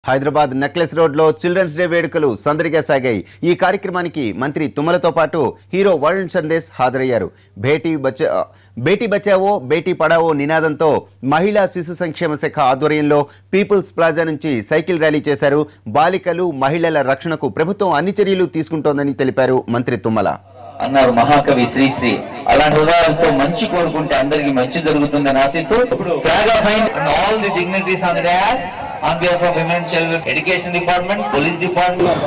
Hyderabad Necklace రోడ్లో Children's Day వేడుకలు సందడిగా సాగాయి ఈ కార్యక్రమానికి మంత్రి తుమ్మలతో పాటు హీరో వరుణ్ సందేశ్ హాజరయ్యారు భేటీ బచా బేటీ బచావో బేటీ పడావో నినాదంతో మహిళా శిశు సంక్షేమ శాఖ ఆధ్వర్యంలో పీపుల్స్ ప్లాజా నుంచి సైకిల్ ర్యాలీ చేశారు బాలికలు మహిళల రక్షణకు ప్రభుత్వం అన్ని చర్యలు తీసుకుంటోందని తెలిపారు మంత్రి తుమ్మల అన్నారు మహాకవి శ్రీశ్రీ అలాంటి ఉదాహరణతో మంచి కోరుకుంటే అందరికి మంచి జరుగుతుందని ఆశిస్తూ flag off and all the dignitaries on the dais on behalf of women child education department police department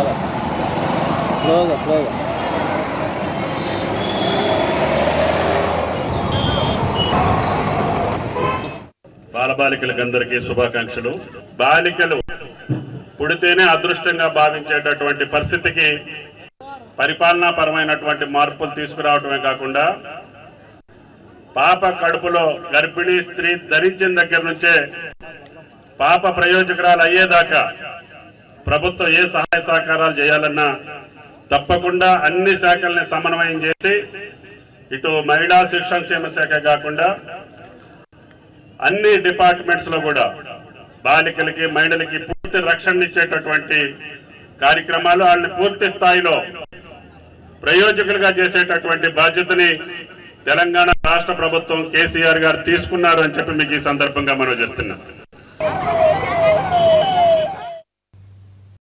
బాలబాలికలకు అందరికీ శుభాకాంక్షలు బాలికలు పుడితేనే అదృష్టంగా భావించేటటువంటి పరిస్థితికి పరిపాలనా పరమైనటువంటి మార్పులు తీసుకురావటమే కాకుండా పాప కడుపులో గర్భిణీ స్త్రీ ధరించిన దగ్గర నుంచే పాప ప్రయోజకురాలు అయ్యేదాకా ప్రభుత్వం ఏ సహాయ సహకారాలు చేయాలన్నా తప్పకుండా అన్ని శాఖల్ని సమన్వయం చేసి ఇటు మహిళా శిశు సంక్షేమ శాఖ కాకుండా అన్ని డిపార్ట్మెంట్స్ లో కూడా బాలికలకి మహిళలకి పూర్తి రక్షణ ఇచ్చేటటువంటి కార్యక్రమాలు వాళ్ళని పూర్తి స్థాయిలో ప్రయోజకులుగా చేసేటటువంటి బాధ్యతని తెలంగాణ రాష్ట్ర ప్రభుత్వం కేసీఆర్ గారు తీసుకున్నారు అని చెప్పి మీకు ఈ సందర్భంగా మనం చేస్తున్నాం